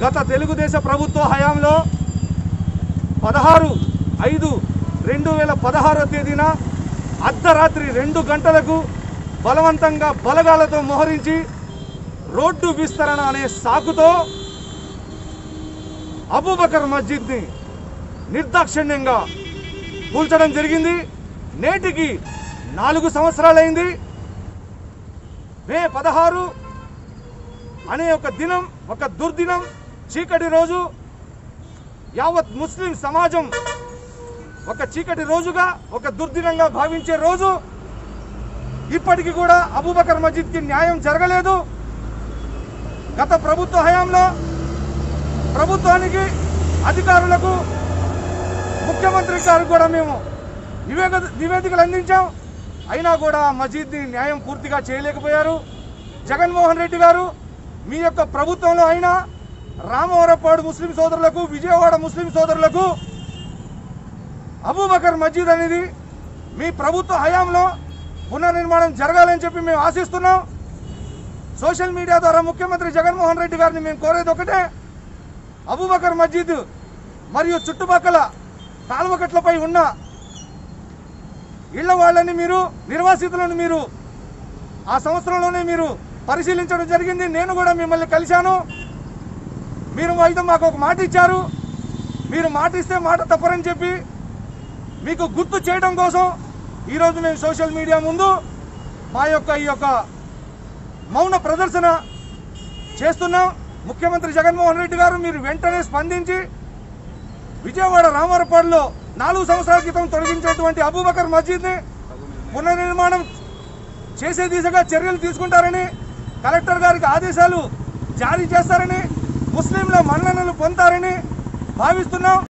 గత తెలుగుదేశ ప్రభుత్వ హయాంలో పదహారు ఐదు రెండు వేల పదహారో తేదీన అర్ధరాత్రి రెండు గంటలకు బలవంతంగా బలగాలతో మోహరించి రోడ్డు విస్తరణ అనే సాకుతో అబూబకర్ మస్జిద్ని నిర్దాక్షిణ్యంగా కూల్చడం జరిగింది నేటికి నాలుగు సంవత్సరాలైంది మే పదహారు అనే ఒక దినం ఒక దుర్దినం చీకటి రోజు యావత్ ముస్లిం సమాజం ఒక చీకటి రోజుగా ఒక దుర్దినంగా భావించే రోజు ఇప్పటికి కూడా అబూబకర్ మస్జిద్కి న్యాయం జరగలేదు గత ప్రభుత్వ హయాంలో ప్రభుత్వానికి అధికారులకు ముఖ్యమంత్రి గారికి కూడా మేము నివేదిక నివేదికలు అందించాం అయినా కూడా ఆ మసీద్ని న్యాయం పూర్తిగా చేయలేకపోయారు జగన్మోహన్ రెడ్డి గారు మీ యొక్క ప్రభుత్వంలో అయినా రామవరపాడు ముస్లిం సోదరులకు విజయవాడ ముస్లిం సోదరులకు అబూబకర్ మస్జిద్ అనేది మీ ప్రభుత్వ హయాంలో పునర్నిర్మాణం జరగాలని చెప్పి మేము ఆశిస్తున్నాం సోషల్ మీడియా ద్వారా ముఖ్యమంత్రి జగన్మోహన్ రెడ్డి గారిని మేము కోరేది ఒకటే అబూబకర్ మస్జిద్ మరియు చుట్టుపక్కల కాలువకట్లపై ఉన్న ఇళ్ల వాళ్ళని మీరు నిర్వాసితులను మీరు ఆ సంవత్సరంలోనే మీరు పరిశీలించడం జరిగింది నేను కూడా మిమ్మల్ని కలిశాను మీరు అయితే మాకు ఒక మాట ఇచ్చారు మీరు మాట ఇస్తే మాట తప్పరని చెప్పి మీకు గుర్తు చేయడం కోసం ఈరోజు మేము సోషల్ మీడియా ముందు మా యొక్క ఈ యొక్క మౌన ప్రదర్శన చేస్తున్నాం ముఖ్యమంత్రి జగన్మోహన్ రెడ్డి గారు మీరు వెంటనే స్పందించి విజయవాడ రామవరపాడులో నాలుగు సంవత్సరాల క్రితం తొలగించినటువంటి అబూబకర్ మస్జిద్ని పునర్నిర్మాణం చేసే దిశగా చర్యలు తీసుకుంటారని కలెక్టర్ గారికి ఆదేశాలు జారీ చేస్తారని ముస్లింల మన్ననలు పొందుతారని భావిస్తున్నాం